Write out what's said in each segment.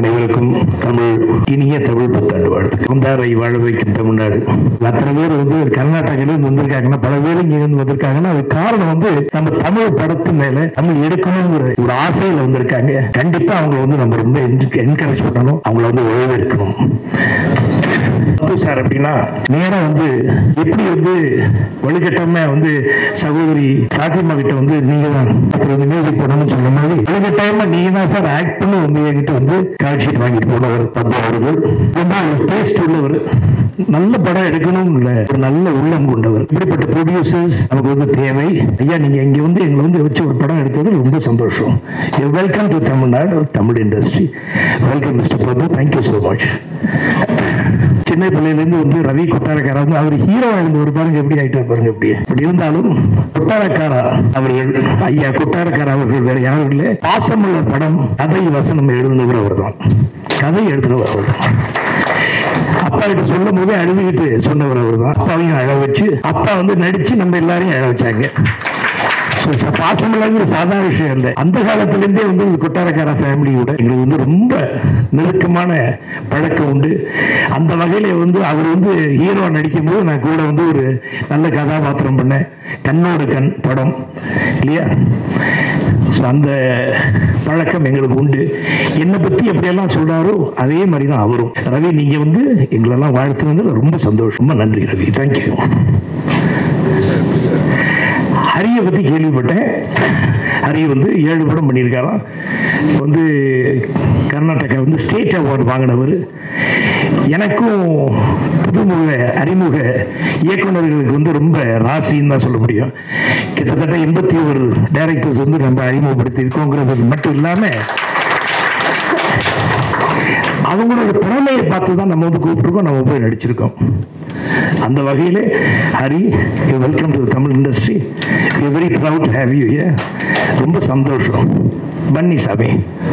அனைவருக்கும் தமிழ் இனிய தமிழ் புத்தாண்டு வாழ்த்து வந்தாரை வாழ வைக்கும் தமிழ்நாடு அத்தனை பேர் வந்து கர்நாடகாவிலிருந்து வந்திருக்காங்கன்னா பல பேர் இங்க இருந்து வந்திருக்காங்கன்னா அது காரணம் வந்து நம்ம தமிழ் படத்து மேல தமிழ் எடுக்கணுங்கிற ஒரு ஆசையில வந்திருக்காங்க கண்டிப்பா அவங்க வந்து நம்ம ரொம்ப என்கரேஜ் பண்ணணும் அவங்கள வந்து வரவேற்கணும் அப்பு சார் அப்படின்னா நேரா வந்து எப்படி வந்து வலுக்கட்டாம வந்து சகோதரி ஃபாத்திமா கிட்ட வந்து நீங்க தான் அப்புறம் வந்து மியூசிக் போடணும்னு சொன்ன மாதிரி வலுக்கட்டாயமா நீங்க தான் சார் ஆக்ட் பண்ணி வந்து என்கிட்ட வந்து கால் ஷீட் வாங்கிட்டு போனவர் பத்து அவர்கள் ரொம்ப டேஸ்ட் உள்ளவர் நல்ல படம் எடுக்கணும் இல்ல ஒரு நல்ல உள்ளம் கொண்டவர் இப்படிப்பட்ட ப்ரொடியூசர்ஸ் நமக்கு வந்து தேவை ஐயா நீங்க இங்க வந்து எங்களை வந்து வச்சு ஒரு படம் எடுத்தது ரொம்ப சந்தோஷம் welcome to Tamil Nadu Tamil industry welcome mister Prabhu thank you so much சின்ன பிள்ளையிலேருந்து வந்து ரவி கொட்டாரக்காரா வந்து அவர் ஹீரோ இருந்து ஒரு பாருங்க எப்படி ஆயிட்டார் பாருங்க எப்படி இப்படி இருந்தாலும் கொட்டாரக்காரா அவர்கள் ஐயா கொட்டாரக்காரா அவர்கள் வேற யாரும் இல்லை பாசமுள்ள படம் கதை வசனம் எழுதுனவர் அவர் தான் கதை எழுதுனவர் அவர் தான் அப்பா கிட்ட சொல்லும் போதே அழுதுகிட்டு சொன்னவர் அவர் தான் அப்பாவையும் அழ வச்சு அப்பா வந்து நடிச்சு நம்ம எல்லாரையும் அழ வச்சாங்க So, ச- பாசமில்லாங்கிற சாதாரண விஷயம் இல்லை அந்த காலத்திலேருந்தே வந்து இந்த கொட்டாரக்கார ஃபேமிலியோட எங்களுக்கு வந்து ரொம்ப நெருக்கமான பழக்கம் உண்டு அந்த வகையில வந்து அவர் வந்து ஹீரோ நடிக்கும் போது நான் கூட வந்து ஒரு நல்ல கதாபாத்திரம் பண்ணேன் கண்ணோடு கண் படம் இல்லையா ஸோ அந்த பழக்கம் எங்களுக்கு உண்டு என்னை பற்றி எப்படியெல்லாம் சொல்றாரோ அதே மாதிரி தான் அவரும் ரவி நீங்க வந்து எங்களெல்லாம் வாழ்த்துனது ரொம்ப சந்தோஷம் ரொம்ப நன்றி ரவி தேங்க்யூ ஹரியை பற்றி கேள்விப்பட்டேன் ஹரி வந்து ஏழு படம் பண்ணியிருக்காராம் வந்து கர்நாடகா வந்து ஸ்டேட் அவார்டு வாங்கினவர் எனக்கும் புதுமுக அறிமுக இயக்குனர்களுக்கு வந்து ரொம்ப ராசின்னு தான் சொல்ல முடியும் கிட்டத்தட்ட எண்பத்தி ஒரு டைரக்டர்ஸ் வந்து நம்ம அறிமுகப்படுத்தியிருக்கோங்கிறது மட்டும் இல்லாமல் அவங்களோட திறமையை பார்த்து தான் நம்ம வந்து கூப்பிட்டுருக்கோம் நம்ம போய் நடிச்சிருக்கோம் அந்த வகையில் Hari welcome to Tamil industry we very proud to have you ரொம்ப சந்தோஷம் பன்னி சாமி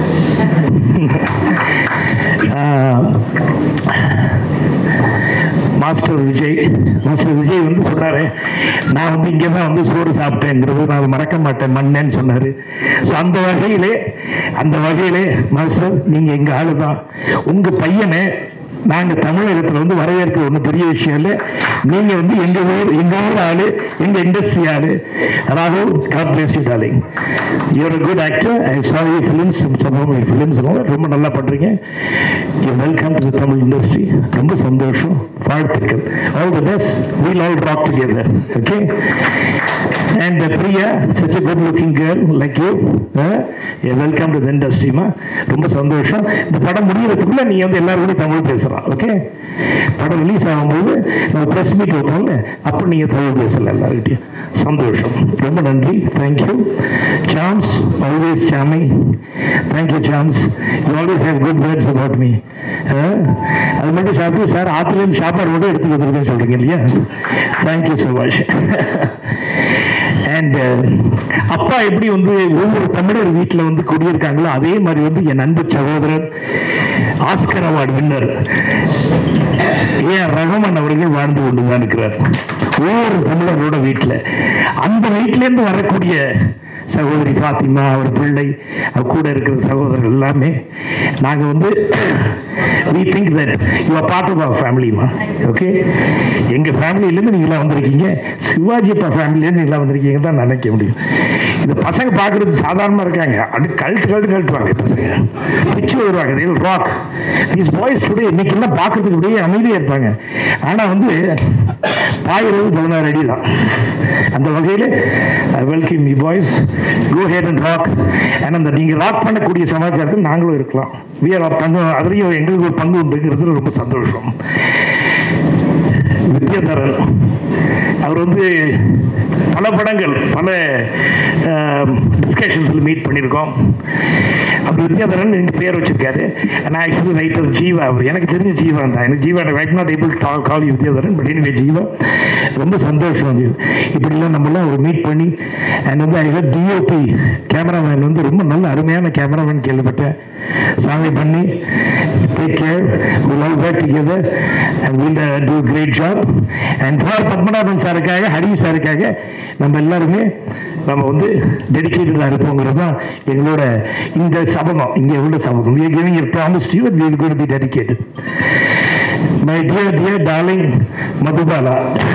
மாஸ்டர் விஜய் மாஸ்டர் விஜய் வந்து சொன்னாரு நான் வந்து இங்கே தான் வந்து சோறு சாப்பிட்டேங்கிறது நான் அதை மறக்க மாட்டேன் மண்ணேன்னு சொன்னார் ஸோ அந்த வகையிலே அந்த வகையிலே மாஸ்டர் நீங்கள் எங்கள் ஆளு தான் உங்கள் பையனை நாங்கள் தமிழகத்தில் வந்து வரவேற்க ஒன்றும் பெரிய விஷயம் இல்லை நீங்கள் வந்து எங்கள் ஊர் எங்கள் ஊர் ஆளு எங்கள் இண்டஸ்ட்ரி ஆளு ராகுல் God bless you darling you're a good actor I saw your films films ரொம்ப நல்லா பண்ணுறீங்க you welcome to Tamil industry ரொம்ப சந்தோஷம் வாழ்த்துக்கள் all the best we'll all rock together okay and Priya such a good looking girl like you welcome to the இண்டஸ்ட்ரிமா ரொம்ப சந்தோஷம் இந்த படம் முடியறதுக்குள்ள நீ வந்து எல்லாரும் கூட தமிழ் பேசலாம் ஓகே படம் ரிலீஸ் ஆகும்போது நம்ம ப்ரெஸ் மீட் வைப்போம்ல அப்போ நீங்கள் தமிழ் பேசலாம் எல்லார்கிட்டையும் சந்தோஷம் ரொம்ப நன்றி thank you Sams always Sami thank you Sams you always have good words about me அது மட்டும் சாப்பிட்டு சார் ஆற்றுலேருந்து சாப்பாடு மட்டும் எடுத்து வந்திருக்கேன்னு சொல்கிறீங்க இல்லையா தேங்க்யூ ஸோ மச் அண்ட் அப்பா எப்படி வந்து ஒவ்வொரு தமிழர் வீட்டில் வந்து குடியிருக்காங்களோ அதே மாதிரி வந்து என் அன்பு சகோதரர் Oscar award winner A R Rahman அவர்கள் வாழ்ந்து கொண்டு தான் இருக்கிறார் ஒவ்வொரு தமிழரோட வீட்டில் அந்த வீட்டிலேருந்து வரக்கூடிய சகோதரி ஃபாத்திமா அவர் பிள்ளை அவர் கூட இருக்கிற சகோதரர்கள் எல்லாமே நாங்கள் வந்து we think that you are part of our family மா ஓகே எங்கள் ஃபேமிலியிலேருந்து நீங்களாம் வந்திருக்கீங்க சிவாஜி அப்பா ஃபேமிலியிலேருந்து நீங்களாம் வந்திருக்கீங்க தான் நினைக்க முடியும் இந்த பசங்க பார்க்குறது சாதாரணமாக இருக்காங்க அப்படி கழட்டு கழட்டு கழட்டுவாங்க பசங்க பிச்சு வருவாங்க they will rock these boys today இன்னைக்கெல்லாம் பார்க்கறதுக்கு அப்படியே அமைதியாக இருப்பாங்க ஆனால் வந்து பாயிறது பதினாறு அடி தான் அந்த வகையில் welcome you boys go ahead and rock and அந்த நீங்கள் ராக் பண்ணக்கூடிய சமாச்சாரத்தில் நாங்களும் இருக்கலாம் வி ஆர் பங்கு அதுலேயும் எங்களுக்கு ஒரு பங்கு உண்டுங்கிறது ரொம்ப சந்தோஷம் வித்யாதரன் அவர் வந்து பல படங்கள் பல டிஸ்கஷன்ஸில் மீட் பண்ணியிருக்கோம் அவர் வித்யாதரன் எங்கள் பேர் வச்சிருக்காரு நான் ஆக்சுவலி ரைட்டர் ஜீவா அவர் எனக்கு தெரிஞ்ச ஜீவா தான் எனக்கு ஜீவா ஐ நாட் ஏபிள் டால் call you Vidyadharan but anyway Jiiva ரொம்ப சந்தோஷம் அது இப்படிலாம் நம்மளாம் ஒரு மீட் பண்ணி அண்ட் வந்து ஐ டிஓபி கேமராமேன் வந்து ரொம்ப நல்ல அருமையான கேமராமேன் கேள்விப்பட்டேன் சாமி பண்ணி Take care. We'll all work together and we'll uh, do a great job. And for Padmanabhan சாருக்காக Hari சாருக்காக நம்ம எல்லாருமே நம்ம வந்து டெடிக்கேட்டடாக இருப்போங்கிறது தான் எங்களோட இந்த சபதம் இங்கே உள்ள சபதம் we are giving a promise to you that we are going to be dedicated my dear dear darling Madhubala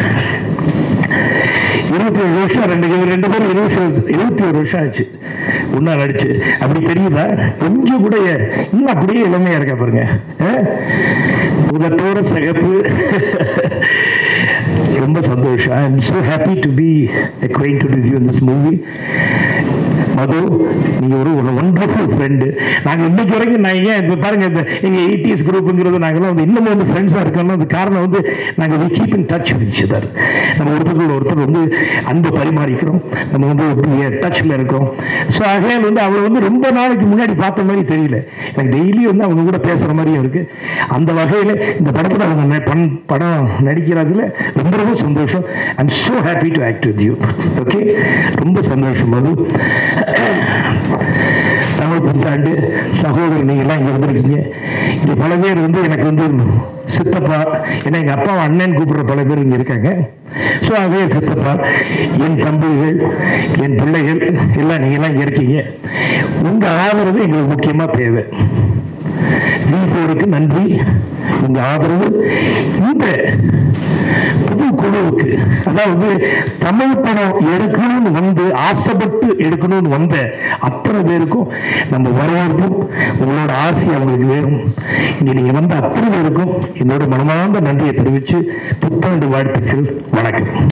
இருபத்தி ஏழு வருஷம் ரெண்டு பேரும் ரெண்டு பேரும் இருபது வருஷம் இருபத்தி ஒரு வருஷம் ஆச்சு ஒன்றா நடிச்சு அப்படி தெரியுதா கொஞ்சம் கூட இன்னும் அப்படியே இளமையா இருக்கா பாருங்க அஹ்? உதட்டோட சிகப்பு ரொம்ப சந்தோஷம் I am so happy to be acquainted with you in this movie Madhu நீங்க ஒரு ஒரு ஒண்டர்ஃபுல் ஃப்ரெண்டு நாங்க இன்னைக்கு வரைக்கும் நான் ஏன் இப்போ பாருங்க இந்த எங்க எயிட்டிஸ் குரூப்புங்கிறது நாங்கெல்லாம் வந்து இன்னமும் வந்து ஃப்ரெண்ட்ஸாக இருக்கோம்னா அது காரணம் வந்து நாங்கள் we keep in touch with other நம்ம ஒருத்தருக்கு ஒருத்தர் வந்து அன்பு பரிமாறிக்கிறோம் நம்ம வந்து டச்சில் இருக்கோம் ஸோ ஆகையால் வந்து அவர் வந்து ரொம்ப நாளைக்கு முன்னாடி பார்த்த மாதிரி தெரியல எனக்கு டெய்லி வந்து அவங்க கூட பேசுகிற மாதிரியும் இருக்கு அந்த வகையில் இந்த படத்தில் அவங்க ந- பண் படம் நடிக்கிறதுல ரொம்ப ரொம்ப சந்தோஷம் I am so happy to act with you okay ரொம்ப சந்தோஷம் மது தமிழ் புத்தாண்டு சகோதரி நீங்கள்லாம் இங்கே வந்திருக்கீங்க இங்கே பல பேர் வந்து எனக்கு வந்து சித்தப்பா ஏன்னா எங்கள் அப்பா அண்ணன் கூப்பிடுற பல பேர் இங்கே இருக்காங்க ஸோ அதே சித்தப்பா என் தம்பிகள் என் பிள்ளைகள் எல்லாம் நீங்கள்லாம் இங்கே இருக்கீங்க உங்கள் ஆதரவு எங்களுக்கு முக்கியமாக தேவை வீட்டோருக்கு நன்றி உங்க ஆதரவு இந்த புது குழுவுக்கு அதாவது தமிழ் படம் எடுக்கணும்னு வந்து ஆசைப்பட்டு எடுக்கணும்னு வந்த அத்தனை பேருக்கும் நம்ம வரவேற்பும் உங்களோட ஆசை அவங்களுக்கு வேணும் இங்க நீங்க வந்த அத்தனை பேருக்கும் என்னோட மனமார்ந்த நன்றியை தெரிவிச்சு புத்தாண்டு வாழ்த்துக்கள் வணக்கம்